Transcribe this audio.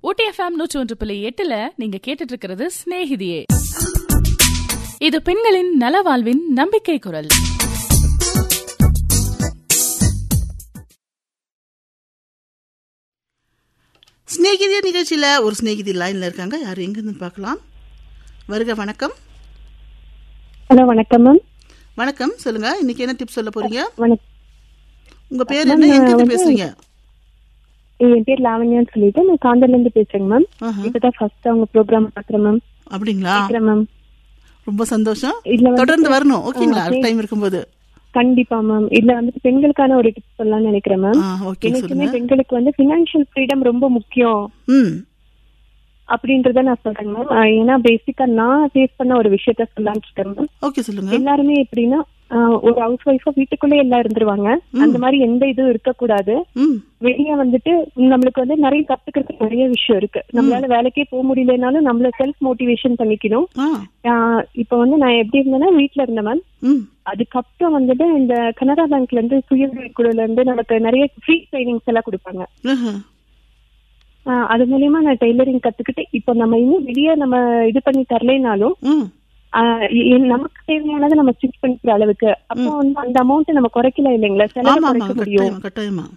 ஊட்டி FM நூற்றி ஒன்று புள்ளி எட்டுல நீங்க கேட்டுட்டு இருக்கிறது சிநேகிதியே இது பெண்களின் நலவாழ்வின் நம்பிக்கை குரல் ஸ்நேகிதிய நிகழ்ச்சியில ஒரு ஸ்நேகிதி லைன்ல இருக்காங்க யார் எங்கிருந்து பார்க்கலாம் வருக வணக்கம் ஹலோ வணக்கம் மேம் வணக்கம் சொல்லுங்க இன்னைக்கு என்ன டிப்ஸ் சொல்ல போறீங்க வணக்கம் உங்க பேர் என்ன எங்க இருந்து பேசுறீங்க என் பேர் லாவண்யான்னு சொல்லிட்டு நான் காந்தர்ல இருந்து பேசுறேங்க மேம் ஆஹா. இப்பதான் ஃபர்ஸ்ட் அவங்க ப்ரோக்ராம் பாக்குறேன் மேம் அப்படிங்களா கேக்குறேன் மேம் ரொம்ப சந்தோஷம் இதுல வந்து- தொடர்ந்து வரணும் ஓகேங்களா ஆ, சரி. டைம் இருக்கும்போது கண்டிப்பா மேம் இதுல வந்துட்டு பெண்களுக்கான ஒரு டிப்ஸ் சொல்லலாம்னு நினைக்கிறேன் மேம் ஆ, ஓகே எனக்குமே சொல்லுங்க பெண்களுக்கு வந்து பினான்சியல் ஃப்ரீடம் ரொம்ப முக்கியம் ம் அப்படின்றத நான் சொல்றேன் மேம் ஏன்னா பேசிக்கா நான் ஃபேஸ் பண்ண ஒரு விஷயத்த சொல்லலாம்னு இருக்கேன் மேம் ஓகே சொல்லுங்க எல்லாருமே எப்படின்னா ஆஹ், ஒரு ஹவுஸ் ஒய்ஃபா வீட்டுக்குள்ளே எல்லாம் இருந்துருவாங்க அந்த மாதிரி எந்த இதுவும் இருக்கக்கூடாது ம் வெளிய வந்துட்டு நம்மளுக்கு வந்து நிறைய கத்துக்கிறதுக்கு நிறைய விஷயம் இருக்கு நம்மளால வேலைக்கே போக முடியலனாலும் நம்மள செல்ஃப் மோட்டிவேஷன் பண்ணிக்கணும் ஆ ஆஹ் இப்ப வந்து நான் எப்படி இருந்தேன்னா வீட்ல இருந்தேன் மேம் ம் அதுக்கப்புறம் வந்துட்டு இந்த கனரா பேங்க்ல இருந்து சுய குழுல இருந்து நமக்கு நிறைய ஃப்ரீ ட்ரைனிங்ஸ் எல்லாம் கொடுப்பாங்க ஆஹா. ஆஹ் அது மூலியமா நான் டெய்லரிங் கத்துக்கிட்டு இப்போ நம்ம இன்னும் வெளியே நம்ம இது பண்ணி தரலைனாலும் ம் ஆஹ் இ- நமக்கு தேவையானதை நம்ம ஸ்டிச் பண்ணிக்கிற அளவுக்கு அப்போ வந்து அந்த அமௌண்ட் நம்ம குறைக்கல இல்லைங்களா செலவு ஆமா ஆமா குறைக்க முடியும் கட்டாயமா கட்டாயமா